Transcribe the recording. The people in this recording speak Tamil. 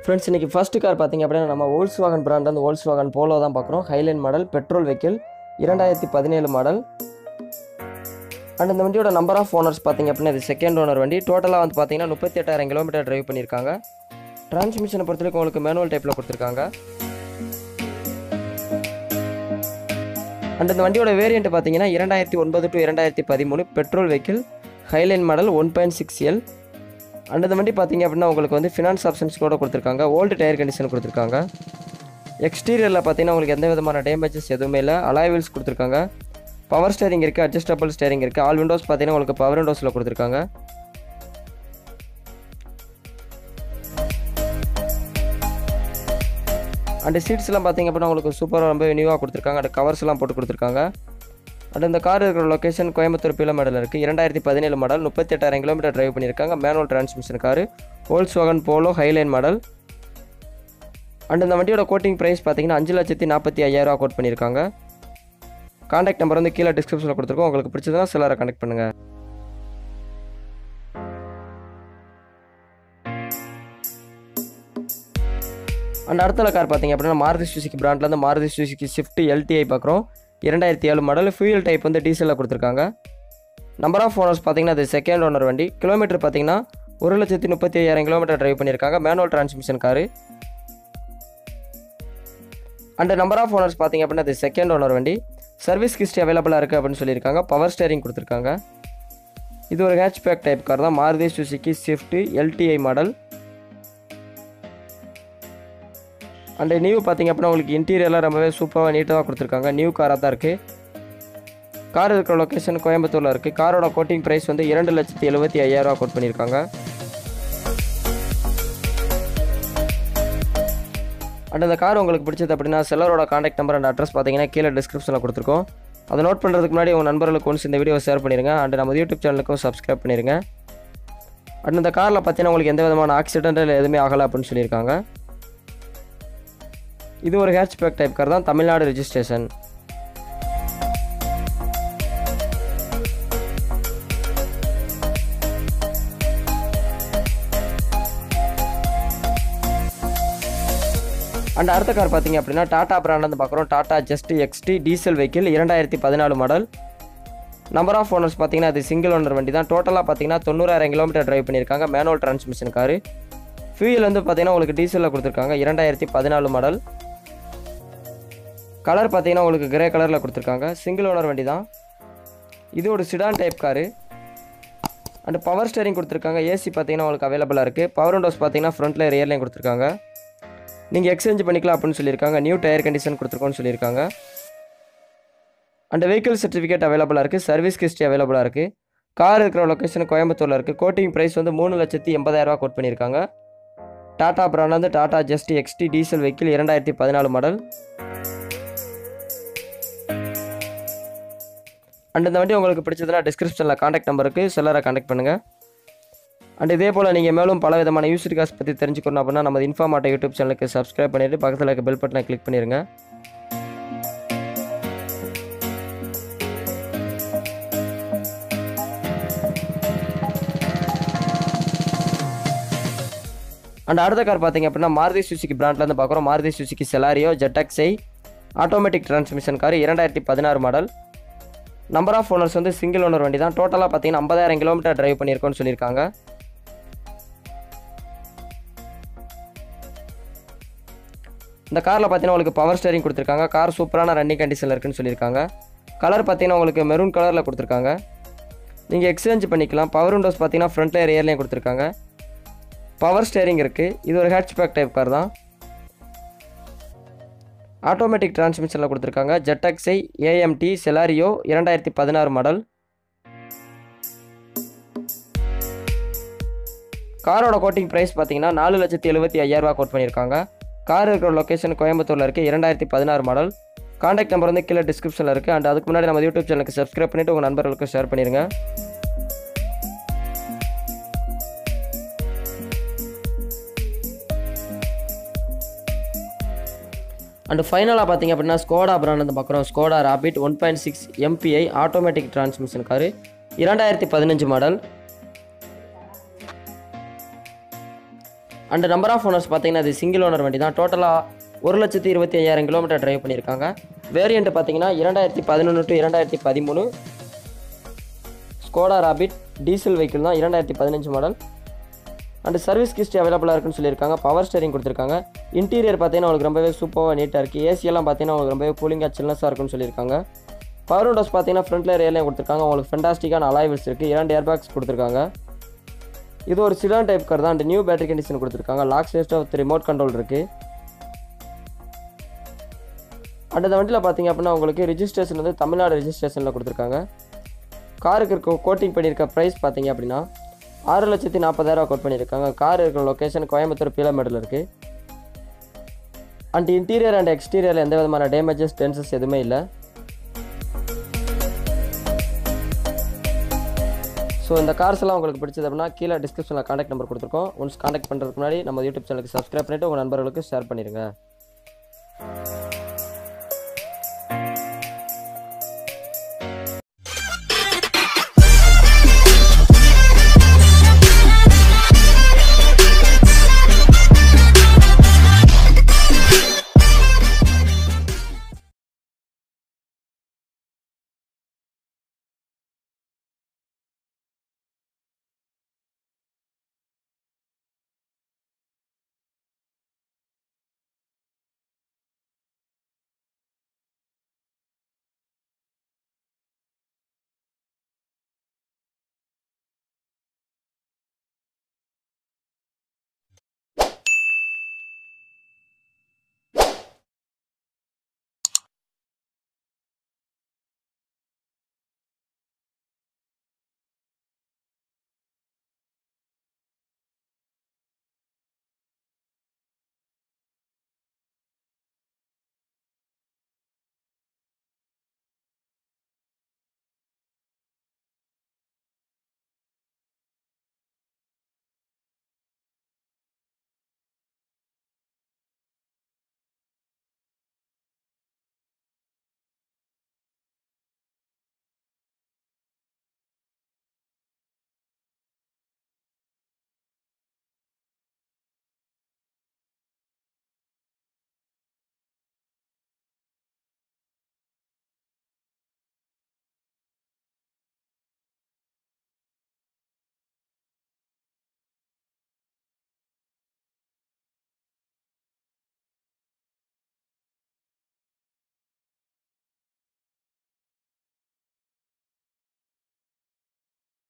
ஃப்ரெண்ட்ஸ் இன்றைக்கி ஃபஸ்ட்டு கார் பார்த்தீங்க அப்படின்னா நம்ம ஓல்ஸ் வாகன் பிராண்ட் வந்து ஓல்ஸ் வாகன் போலோ தான் பார்க்குறோம் ஹைலைன் மாடல் பெட்ரோல் வெஹிக்கிள் இரண்டாயிரத்தி பதினேழு மாடல் அண்ட் இந்த வண்டியோட நம்பர் ஆஃப் ஓனர்ஸ் பார்த்தீங்க அப்படின்னா இது செகண்ட் ஓனர் வண்டி டோட்டலாக வந்து பார்த்தீங்கன்னா முப்பத்தி எட்டாயிரம் கிலோமீட்டர் டிரைவ் பண்ணியிருக்காங்க டிரான்ஸ்மிஷனை பொறுத்தவரைக்கும் உங்களுக்கு மேனுவல் டைப்பில் கொடுத்துருக்காங்க அண்ட் இந்த வண்டியோட வேரியண்ட் பார்த்தீங்கன்னா இரண்டாயிரத்தி ஒன்பது டு இரண்டாயிரத்தி பதிமூணு petrol vehicle Highline model one point six L and இந்த வண்டி பார்த்தீங்க அப்படின்னா உங்களுக்கு வந்து ஃபினான்ஸ் ஆப்ஷன்ஸ் கூட கொடுத்துருக்காங்க ஓல்டு டயர் கண்டிஷன் கொடுத்துருக்காங்க எக்ஸ்டீரியரில் பார்த்தீங்கன்னா உங்களுக்கு எந்த விதமான டேமேஜஸ் எதுவுமே இல்லை அலாய் வீல்ஸ் கொடுத்துருக்காங்க பவர் ஸ்டேரிங் இருக்குது அட்ஜஸ்டபிள் ஸ்டேரிங் இருக்குது ஆல் விண்டோஸ் பார்த்தீங்கன்னா உங்களுக்கு பவர் விண்டோஸில் கொடுத்துருக்காங்க அண்ட் சீட்ஸ்லாம் பார்த்தீங்க அப்படின்னா உங்களுக்கு சூப்பராக ரொம்ப நியூவாக கொடுத்துருக்காங்க அண்ட் கவர்ஸ்லாம் போட்டு கொடுத்துருக்காங்க அண்ட் இந்த கார் இருக்கிற லொக்கேஷன் கோயம்புத்தூர் பீல மாடல் இருக்குது இரண்டாயிரத்தி பதினேழு மாடல் முப்பத்தெட்டாயிரம் கிலோமீட்டர் டிரைவ் பண்ணியிருக்காங்க manual transmission car Volkswagen Polo Highline model and இந்த வண்டியோட கோட்டிங் ப்ரைஸ் பார்த்தீங்கன்னா அஞ்சு லட்சத்தி நாற்பத்தி ஐயாயிரரூவா கோட் பண்ணியிருக்காங்க காண்டாக்ட் நம்பர் வந்து கீழே டிஸ்கிரிப்ஷனில் கொடுத்துருக்கோம் உங்களுக்கு பிடிச்சதுன்னா சிலரை கனெக்ட் பண்ணுங்கள் அண்ட் அடுத்த கார் பார்த்தீங்க அப்படின்னா மாருதி சுசுக்கி பிராண்ட்லேருந்து மாருதி சுசுக்கி ஸ்விஃப்ட் எல்டிஐ பார்க்குறோம் இரண்டாயிரத்தி ஏழு மாடல் ஃபியூயல் டைப் வந்து டீசலில் கொடுத்துருக்காங்க நம்பர் ஆஃப் ஓனர்ஸ் பார்த்தீங்கன்னா அது செகண்ட் ஓனர் வண்டி கிலோமீட்டர் பார்த்தீங்கன்னா ஒரு லட்சத்தி முப்பத்தி ஐயாயிரம் கிலோமீட்டர் டிரைவ் பண்ணியிருக்காங்க manual transmission car and number of owners பார்த்தீங்க அப்படின்னா அது செகண்ட் ஓனர் வண்டி சர்வீஸ் ஹிஸ்ட்ரி அவைலபிளாக இருக்குது அப்படின்னு சொல்லியிருக்காங்க பவர் ஸ்டேரிங் கொடுத்துருக்காங்க இது ஒரு ஹேட்ச்பேக் டைப் கார் தான் Maruti Suzuki Swift LDI model and new பார்த்தீங்க அப்படின்னா உங்களுக்கு இன்டீரியர்லாம் ரொம்பவே சூப்பராக நீட்டாக கொடுத்துருக்காங்க நியூ காராக தான் இருக்குது கார் இருக்கிற லொக்கேஷன் கோயம்புத்தூரில் இருக்குது காரோட கோட்டிங் ப்ரைஸ் வந்து இரண்டு லட்சத்தி எழுபத்தி ஐயாயிரரூவா கோட் பண்ணியிருக்காங்க அண்ட் அந்த கார் உங்களுக்கு பிடிச்சது அப்படின்னா செல்லரோட காண்டாக்ட் நம்பர் அண்ட் அட்ரஸ் பார்த்தீங்கன்னா கீழே டிஸ்கிரிப்ஷனில் கொடுத்துருக்கோம் அதை நோட் பண்ணுறதுக்கு முன்னாடி உங்கள் நண்பர்களுக்கு ஒன்ஸ் இந்த வீடியோ ஷேர் பண்ணிடுங்க அண்ட் நம்ம யூடியூப் சேனலுக்கும் சப்ஸ்கிரைப் பண்ணிடுங்க அண்ட் இந்த காரில் பார்த்தீங்கன்னா உங்களுக்கு எந்த விதமான ஆக்சிடென்ட் எதுவுமே ஆகலை அப்படின்னு சொல்லியிருக்காங்க இது ஒரு ஹேட்ச்பேக் டைப் கார் தான் தமிழ்நாடு ரெஜிஸ்ட்ரேஷன் அண்ட் அடுத்த கார் பார்த்தீங்க அப்படின்னா டாடா பிராண்ட் வந்து பார்க்குறோம் Tata Zest XT diesel vehicle இரண்டாயிரத்தி பதினாலு மாடல் நம்பர் ஆஃப் ஓனர்ஸ் பார்த்தீங்கன்னா அது சிங்கிள் ஓனர் வண்டி தான் டோட்டலாக பார்த்தீங்கன்னா தொண்ணூறாயிரம் கிலோமீட்டர் டிரைவ் பண்ணியிருக்காங்க மேனுவல் டிரான்ஸ்மிஷன் காரு ஃபியூயல் வந்து பார்த்தீங்கன்னா உங்களுக்கு டீசலில் கொடுத்துருக்காங்க இரண்டாயிரத்தி பதினாலு மாடல் கலர் பார்த்தீங்கன்னா உங்களுக்கு கிரே கலரில் கொடுத்துருக்காங்க சிங்கிள் ஓனர் வண்டி தான் இது ஒரு sedan type car and power steering கொடுத்துருக்காங்க ஏசி பார்த்தீங்கன்னா உங்களுக்கு அவைலபிளாக இருக்குது பவர் விண்டோஸ் பார்த்தீங்கன்னா ஃப்ரண்ட்டில் ரியர்லையும் கொடுத்துருக்காங்க நீங்கள் எக்ஸ்சேஞ்ச் பண்ணிக்கலாம் அப்படின்னு சொல்லியிருக்காங்க நியூ டயர் கண்டிஷன் கொடுத்துருக்கோன்னு சொல்லியிருக்காங்க அண்ட் வெஹிக்கிள் சர்டிஃபிகேட் அவைலபிளாக இருக்குது சர்வீஸ் ஹிஸ்ட்ரி அவைலபிளாக இருக்குது கார் இருக்கிற லொக்கேஷன் கோயம்புத்தூரில் இருக்குது கோட்டிங் ப்ரைஸ் வந்து மூணு லட்சத்தி எண்பதாயிரரூவா கோட் பண்ணியிருக்காங்க டாடா பிராண்ட் வந்து Tata Zest XT diesel vehicle இரண்டாயிரத்தி பதினாலு மாடல் அண்ட் இந்த வண்டி உங்களுக்கு பிடிச்சதுன்னா டிஸ்கிரிப்ஷனில் காண்டாக்ட் நம்பருக்கு செல்லரை காண்டாக்ட் பண்ணுங்கள் அண்ட் இதே போல் நீங்கள் மேலும் பல விதமான யூஸ்டு காஸ் பற்றி தெரிஞ்சுக்கணும் அப்படின்னா நம்ம இன்ஃபார்மாட்டை யூடியூப் சேனலுக்கு சப்ஸ்கிரைப் பண்ணிவிட்டு பக்கத்தில் இருக்க பெல் பட்டனை கிளிக் பண்ணிடுங்க அண்ட் அடுத்த கார் பார்த்தீங்க அப்படின்னா மாருதி சுசுக்கி பிராண்ட்லேருந்து பார்க்குறோம் மாருதி சுசுக்கி செலாரியோ ஜெட்டாக்ஸை ஆட்டோமேட்டிக் டிரான்ஸ்மிஷன் கார் இரண்டாயிரத்தி பதினாறு மாடல் நம்பர் ஆஃப் ஓனர்ஸ் வந்து சிங்கிள் ஓனர் வண்டி தான் டோட்டலாக பார்த்தீங்கன்னா ஐம்பதாயிரம் கிலோமீட்டர் டிரைவ் பண்ணியிருக்கோன்னு சொல்லியிருக்காங்க இந்த காரில் பார்த்தீங்கன்னா உங்களுக்கு பவர் ஸ்டேரிங் கொடுத்துருக்காங்க கார் சூப்பரான ரன்னிங் கண்டிஷனில் இருக்குன்னு சொல்லியிருக்காங்க கலர் பார்த்தீங்கன்னா உங்களுக்கு மெரூன் கலரில் கொடுத்துருக்காங்க நீங்கள் எக்ஸ்சேஞ்ச் பண்ணிக்கலாம் பவர் விண்டோஸ் பார்த்தீங்கன்னா ஃப்ரண்ட்லேயே ரியர்லேயும் கொடுத்துருக்காங்க பவர் ஸ்டேரிங் இருக்குது இது ஒரு ஹேட்ச்பேக் டைப் கார் தான் ஆட்டோமேட்டிக் டிரான்ஸ்மிஷனில் கொடுத்துருக்காங்க ஜெட்டக்ஸை ஏஎம்டி செலாரியோ இரண்டாயிரத்தி பதினாறு மாடல் காரோட கோட்டிங் ப்ரைஸ் பார்த்தீங்கன்னா நாலு லட்சத்தி எழுபத்தி ஐயாயிரரூவா கோட் பண்ணியிருக்காங்க கார் இருக்கிற லொக்கேஷன் கோயம்புத்தூரில் இருக்குது இரண்டாயிரத்தி பதினாறு மாடல் காண்டாக்ட் நம்பர் வந்து கீழே டிஸ்கிரிப்ஷனில் இருக்குது அண்ட் அதுக்கு முன்னாடி நம்ம யூடியூப் சேனலுக்கு சப்ஸ்கிரைப் பண்ணிவிட்டு உங்கள் நண்பர்களுக்கு ஷேர் பண்ணிடுங்க அண்ட் ஃபைனலாக பார்த்தீங்க அப்படின்னா ஸ்கோடா பிராண்ட் வந்து பார்க்குறோம் Skoda Rapid one point six MPI automatic transmission car இரண்டாயிரத்தி பதினஞ்சு model and number of owners பார்த்தீங்கன்னா இது சிங்கிள் ஓனர் வண்டி தான் டோட்டலாக ஒரு லட்சத்தி இருபத்தி ஐயாயிரம் கிலோமீட்டர் டிரைவ் பண்ணியிருக்காங்க வேரியண்ட் பார்த்தீங்கன்னா இரண்டாயிரத்தி பதினொன்று டு இரண்டாயிரத்தி பதிமூணு ஸ்கோடா ராபிட் டீசல் வெஹிக்கிள் தான் இரண்டாயிரத்தி பதினஞ்சு மாடல் அண்ட் சர்வீஸ் கிஸ்ட் அவைலபிளாக இருக்குன்னு சொல்லியிருக்காங்க பவர் ஸ்டேரிங் கொடுத்துருக்காங்க இன்டீரியர் பார்த்தீங்கன்னா உங்களுக்கு ரொம்பவே சூப்பராக நீட்டாக இருக்குது ஏசியெல்லாம் பார்த்தீங்கன்னா உங்களுக்கு ரொம்பவே கூலிங்காக சில்னஸாக இருக்குன்னு சொல்லியிருக்காங்க பவர் விண்டோஸ் பார்த்தீங்கன்னா ஃப்ரண்ட்டில் ஏர்லையும் கொடுத்துருக்காங்க உங்களுக்கு ஃபென்டாஸ்டிக்கான அலாய்வல்ஸ் இருக்குது இரண்டு ஏர்பேக்ஸ் கொடுத்துருக்காங்க இது ஒரு சிடான் டைப் கார் தான் அண்ட் நியூ பேட்டரி கண்டிஷன் கொடுத்துருக்காங்க lock system with remote control இருக்குது அண்ட் இந்த வண்டியில் பார்த்தீங்க அப்படின்னா உங்களுக்கு ரிஜிஸ்ட்ரேஷன் வந்து தமிழ்நாடு ரிஜிஸ்ட்ரேஷனில் கொடுத்துருக்காங்க காருக்கு இருக்க கோட்டிங் பண்ணியிருக்க ப்ரைஸ் பார்த்தீங்க அப்படின்னா ஆறு லட்சத்தி நாற்பதாயிரம் கோட் பண்ணியிருக்காங்க கார் இருக்கிற லொக்கேஷன் கோயம்புத்தூர் பீலமேட்டில் இருக்குது அண்ட் இன்டீரியர் அண்ட் எக்ஸ்டீரியரில் எந்த விதமான டேமேஜஸ் டென்சஸ் எதுவுமே இல்லை ஸோ இந்த கார்ஸ் எல்லாம் உங்களுக்கு பிடிச்சது அப்படின்னா கீழே டிஸ்கிரிப்ஷனில் காண்டாக்ட் நம்பர் கொடுத்துருக்கோம் ஒன்ஸ் காண்டாக்ட் பண்ணுறதுக்கு முன்னாடி நம்ம யூடியூப் சேனலுக்கு சப்ஸ்கிரைப் பண்ணிவிட்டு உங்கள் நண்பர்களுக்கு ஷேர் பண்ணிடுங்க